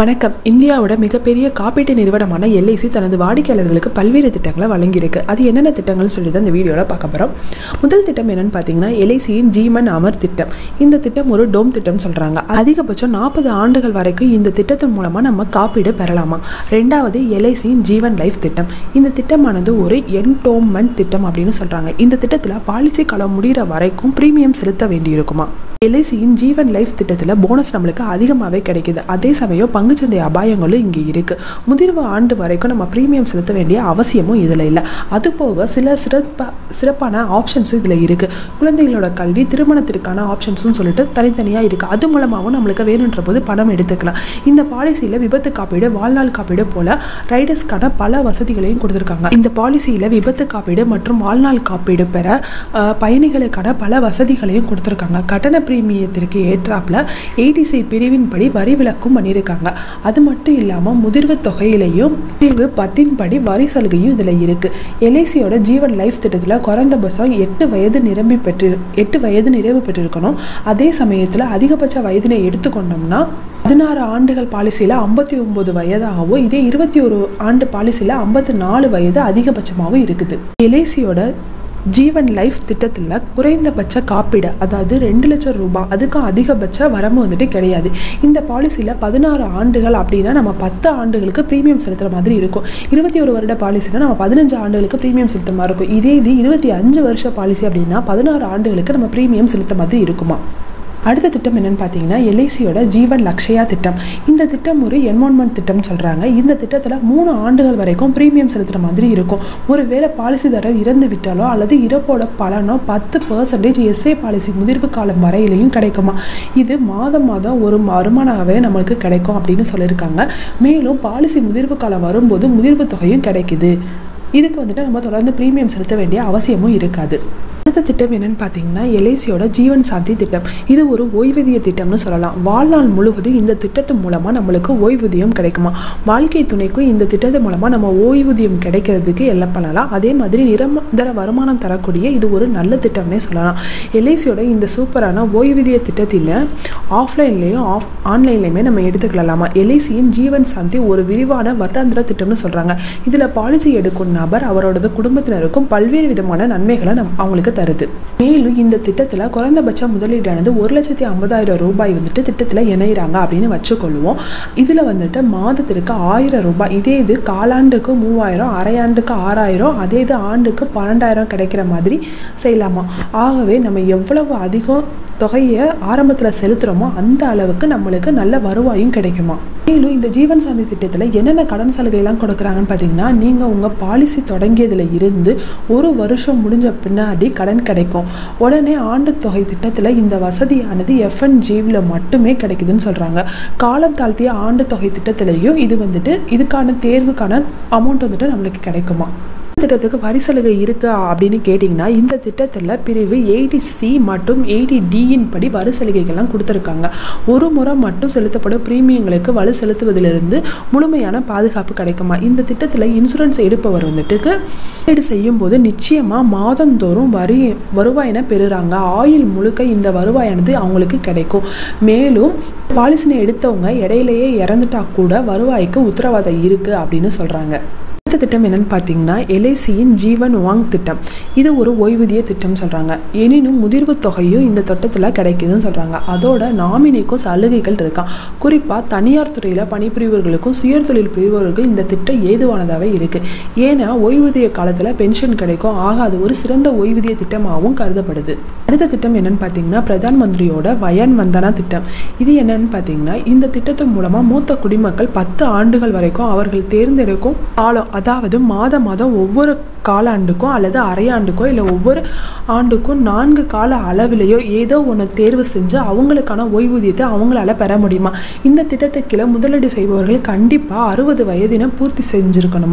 வணக்கம் இந்தியாவோட மிகப்பெரிய காப்பீட்டு நிறுவனமான எல்ஐசி தனது வாடிக்கையாளர்களுக்கு பல்வேறு திட்டங்களை வழங்கியிருக்கு அது என்னென்ன திட்டங்கள்னு சொல்லி தான் இந்த வீடியோவில் பார்க்க போகிறோம் முதல் திட்டம் என்னன்னு பார்த்தீங்கன்னா எல்ஐசியின் ஜீவன் அமர் திட்டம் இந்த திட்டம் ஒரு டோம் திட்டம் சொல்கிறாங்க அதிகபட்சம் நாற்பது ஆண்டுகள் வரைக்கும் இந்த திட்டத்தின் மூலமாக நம்ம காப்பீடு பெறலாமா ரெண்டாவது எல்ஐசியின் ஜீவன் லைஃப் திட்டம் இந்த திட்டமானது ஒரு என்டோமெண்ட் திட்டம் அப்படின்னு சொல்கிறாங்க இந்த திட்டத்தில் பாலிசி காலம் முடிகிற வரைக்கும் ப்ரீமியம் செலுத்த வேண்டியிருக்குமா எல்ஐசியின் ஜீவன் லைஃப் திட்டத்தில் போனஸ் நம்மளுக்கு அதிகமாகவே கிடைக்குது அதே சமயம் பங்குச்சந்தை அபாயங்களும் இங்கே இருக்குது முதிர்வு ஆண்டு வரைக்கும் நம்ம ப்ரீமியம் செலுத்த வேண்டிய அவசியமும் இதில் இல்லை அது போக சில சிறப்பா சிறப்பான ஆப்ஷன்ஸும் இதில் இருக்குது குழந்தைகளோட கல்வி திருமணத்திற்கான ஆப்ஷன்ஸும் சொல்லிட்டு தனித்தனியாக இருக்குது அது மூலமாகவும் நம்மளுக்கு வேணுன்ற போது பணம் எடுத்துக்கலாம் இந்த பாலிசியில் விபத்து காப்பீடு வாழ்நாள் காப்பீடு போல் ரைடர்ஸ்க்கான பல வசதிகளையும் கொடுத்துருக்காங்க இந்த பாலிசியில் விபத்து காப்பீடு மற்றும் வாழ்நாள் காப்பீடு பெற அஹ், பயணிகளுக்கான பல வசதிகளையும் கொடுத்துருக்காங்க கட்டண பிரீமியத்திற்கு ஏற்றாப்புல ஏடிசி பிரிவின்படி வரி விலக்கும் பண்ணியிருக்காங்க அது மட்டும் இல்லாமல் முதிர்வு தொகையிலையும் பிரிவு பத்தின் படி வரி சலுகையும் இதில் இருக்குது எல்ஐசியோட ஜீவன் லைஃப் திட்டத்தில் குறைந்தபட்சம் எட்டு வயது நிரம்பி பெற்று எட்டு வயது நிறைவு பெற்றிருக்கணும் அதே சமயத்தில் அதிகபட்ச வயதினை எடுத்துக்கொண்டோம்னா பதினாறு ஆண்டுகள் பாலிசியில் ஐம்பத்தி ஒம்பது வயதாகவும் இதே இருபத்தி ஒரு ஆண்டு பாலிசியில் ஐம்பத்தி நாலு வயது அதிகபட்சமாகவும் இருக்குது எல்ஐசியோட ஜீவன் லைஃப் திட்டத்தில் குறைந்தபட்ச காப்பீடு அதாவது ரெண்டு லட்சம் ரூபாய் அதுக்கும் அதிகபட்ச வரம்பு வந்துட்டு கிடையாது இந்த பாலிசியில் பதினாறு ஆண்டுகள் அப்படின்னா நம்ம பத்து ஆண்டுகளுக்கு ப்ரீமியம் செலுத்துகிற மாதிரி இருக்கும் இருபத்தி ஒரு வருட பாலிசினா நம்ம பதினஞ்சு ஆண்டுகளுக்கு ப்ரீமியம் செலுத்த மாதிரி இருக்கும் இதே இது இருபத்தி அஞ்சு வருஷ பாலிசி அப்படின்னா பதினாறு ஆண்டுகளுக்கு நம்ம ப்ரீமியம் செலுத்த மாதிரி இருக்குமா அடுத்த திட்டம் என்னன்னு பார்த்தீங்கன்னா எல்ஐசியோட ஜீவன் லக்ஷயா திட்டம் இந்த திட்டம் ஒரு என்வான்மெண்ட் திட்டம் சொல்கிறாங்க இந்த திட்டத்தில் மூணு ஆண்டுகள் வரைக்கும் ப்ரீமியம் செலுத்துகிற மாதிரி இருக்கும் ஒருவேளை பாலிசிதாரர் இறந்து விட்டாலோ அல்லது இறப்போட பலனோ பத்து பர்சன்டேஜ் எஸ்ஏ பாலிசி முதிர்வு காலம் வரையிலையும் கிடைக்குமா இது மாதம் மாதம் ஒரு வருமானமாகவே நம்மளுக்கு கிடைக்கும் அப்படின்னு சொல்லியிருக்காங்க மேலும் பாலிசி முதிர்வு காலம் வரும்போது முதிர்வு தொகையும் கிடைக்குது இதுக்கு வந்துட்டு நம்ம தொடர்ந்து ப்ரீமியம் செலுத்த வேண்டிய அவசியமும் இருக்காது அடுத்த திட்டம் என்னன்னு பார்த்தீங்கன்னா எல்ஐசியோட ஜீவன் சாந்தி திட்டம் இது ஒரு ஓய்வூதிய திட்டம்னு சொல்லலாம் வாழ்நாள் முழுவதும் இந்த திட்டத்து மூலமாக நம்மளுக்கு ஓய்வூதியம் கிடைக்குமா வாழ்க்கை துணைக்கும் இந்த திட்டத்து மூலமாக நம்ம ஓய்வூதியம் கிடைக்கிறதுக்கு எல்லாம் பண்ணலாம் அதே மாதிரி நிரந்தர வருமானம் தரக்கூடிய இது ஒரு நல்ல திட்டம்னே சொல்லலாம் எல்ஐசியோட இந்த சூப்பரான ஓய்வூதிய திட்டத்தில் ஆஃப்லைன்லேயும் ஆஃப் ஆன்லைன்லேயுமே நம்ம எடுத்துக்கலாமா எல்ஐசியின் ஜீவன் சாந்தி ஒரு விரிவான வருடாந்திர திட்டம்னு சொல்கிறாங்க இதில் பாலிசி எடுக்கும் நபர் அவரோட குடும்பத்தினருக்கும் பல்வேறு விதமான நன்மைகளை நம் அவங்களுக்கு தருது மேலும் இந்த திட்டத்தில் குறைந்தபட்ச முதலீடானது ஒரு லட்சத்தி ஐம்பதாயிரம் ரூபாய் வந்துட்டு திட்டத்தில் இணையிறாங்க அப்படின்னு வச்சுக்கொள்வோம் இதில் வந்துட்டு மாதத்திற்கு ஆயிரம் ரூபாய் இதே இது காலாண்டுக்கு மூவாயிரம் அரையாண்டுக்கு ஆறாயிரம் அதே இது ஆண்டுக்கு பன்னெண்டாயிரம் கிடைக்கிற மாதிரி செய்யலாமா ஆகவே நம்ம எவ்வளவு அதிகம் தொகையை ஆரம்பத்தில் செலுத்துகிறோமோ அந்த அளவுக்கு நம்மளுக்கு நல்ல வருவாயும் கிடைக்குமா மேலும் இந்த ஜீவன் சாந்தி திட்டத்தில் என்னென்ன கடன் சலுகைலாம் கொடுக்குறாங்கன்னு பார்த்தீங்கன்னா நீங்கள் உங்கள் பாலிசி தொடங்கியதில் இருந்து ஒரு வருஷம் முடிஞ்ச பின்னாடி கடன் கிடைக்கும் உடனே ஆண்டு தொகை திட்டத்தில் இந்த வசதியானது எஃப்என்ஜிவில் மட்டுமே கிடைக்குதுன்னு சொல்கிறாங்க காலம் தாழ்த்திய ஆண்டு தொகை திட்டத்திலையும் இது வந்துட்டு இதுக்கான தேர்வுக்கான அமௌண்ட் வந்துட்டு நம்மளுக்கு கிடைக்குமா திட்டத்துக்கு வரி சலுகை இருக்கா அப்படின்னு கேட்டிங்கன்னா இந்த திட்டத்தில் பிரிவு எயிட்டி சி மற்றும் எயிட்டி டியின் படி வரி சலுகைகள்லாம் கொடுத்துருக்காங்க ஒரு முறை மட்டும் செலுத்தப்படும் பிரீமியங்களுக்கு வலு செலுத்துவதிலிருந்து முழுமையான பாதுகாப்பு கிடைக்குமா இந்த திட்டத்தில் இன்சூரன்ஸ் எடுப்பவர் வந்துட்டு முதலீடு செய்யும் போது நிச்சயமாக மாதந்தோறும் வரி வருவாயினை பெறுறாங்க ஆயுள் முழுக்க இந்த வருவாயானது அவங்களுக்கு கிடைக்கும் மேலும் பாலிசினை எடுத்தவங்க இடையிலேயே இறந்துட்டா கூட வருவாய்க்கு உத்தரவாதம் இருக்குது அப்படின்னு சொல்கிறாங்க அடுத்த திட்டம் என்னன்னு பார்த்தீங்கன்னா எல்ஐசியின் ஜீவன் வாங் திட்டம் இது ஒரு ஓய்வூதிய திட்டம் சொல்கிறாங்க எனினும் முதிர்வு தொகையும் இந்த திட்டத்தில் கிடைக்குதுன்னு சொல்கிறாங்க அதோட நாமினிக்கும் சலுகைகள் இருக்கான் குறிப்பாக தனியார் துறையில் பணிபுரிவர்களுக்கும் சுயதொழில் புரிபவர்களுக்கும் இந்த திட்டம் ஏதுவானதாகவே இருக்குது ஏன்னா ஓய்வூதிய காலத்தில் பென்ஷன் கிடைக்கும் ஆக அது ஒரு சிறந்த ஓய்வூதிய திட்டமாகவும் கருதப்படுது அடுத்த திட்டம் என்னன்னு பார்த்தீங்கன்னா பிரதான் மந்திரியோட வயன் வந்தனா திட்டம் இது என்னன்னு பார்த்தீங்கன்னா இந்த திட்டத்தின் மூலமாக மூத்த குடிமக்கள் பத்து ஆண்டுகள் வரைக்கும் அவர்கள் தேர்ந்தெடுக்கும் காலம் அதாவது மாதம் மாதம் ஒவ்வொரு காலாண்டுக்கும் அல்லது அரையாண்டுக்கோ இல்லை ஒவ்வொரு ஆண்டுக்கும் நான்கு கால அளவிலேயோ ஏதோ ஒன்று தேர்வு செஞ்சு அவங்களுக்கான ஓய்வூதியத்தை அவங்களால பெற முடியுமா இந்த திட்டத்துக்கு கீழே முதலீடு செய்பவர்கள் கண்டிப்பாக அறுபது வயதினை பூர்த்தி செஞ்சுருக்கணுமா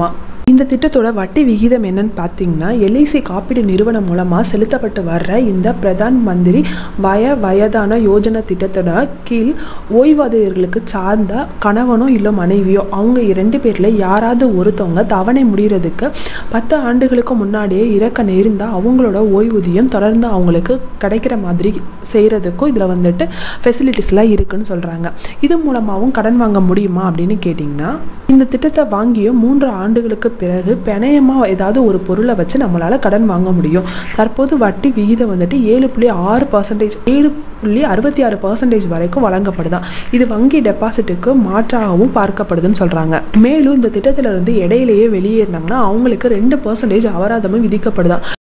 இந்த திட்டத்தோட வட்டி விகிதம் என்னன்னு பார்த்தீங்கன்னா எல்ஐசி காப்பீடு நிறுவனம் மூலமாக செலுத்தப்பட்டு வர்ற இந்த பிரதான் மந்திரி வய வயதான யோஜனா திட்டத்தோட கீழ் ஓய்வூதியர்களுக்கு சார்ந்த கணவனோ இல்லை மனைவியோ அவங்க இரண்டு பேரில் யாராவது ஒருத்தவங்க தவணை முடிகிறதுக்கு பத்து ஆண்டுகளுக்கு முன்னாடியே இறக்க நேர்ந்தால் அவங்களோட ஓய்வூதியம் தொடர்ந்து அவங்களுக்கு கிடைக்கிற மாதிரி செய்கிறதுக்கும் இதில் வந்துட்டு ஃபெசிலிட்டிஸ்லாம் இருக்குன்னு சொல்கிறாங்க இது மூலமாகவும் கடன் வாங்க முடியுமா அப்படின்னு கேட்டிங்கன்னா இந்த திட்டத்தை வாங்கிய மூன்று ஆண்டுகளுக்கு பிறகு பிணையமாக ஏதாவது ஒரு பொருளை வச்சு நம்மளால் கடன் வாங்க முடியும் தற்போது வட்டி விகிதம் வந்துட்டு ஏழு புள்ளி ஆறு பர்சன்டேஜ் ஏழு புள்ளி அறுபத்தி ஆறு பர்சன்டேஜ் வரைக்கும் வழங்கப்படுதான் இது வங்கி டெபாசிட்டுக்கு மாற்றாகவும் பார்க்கப்படுதுன்னு சொல்கிறாங்க மேலும் இந்த திட்டத்திலிருந்து இடையிலேயே வெளியேறினாங்கன்னா அவங்களுக்கு ரெண்டு பர்சன்டேஜ் அபராதமும் விதிக்கப்படுதான்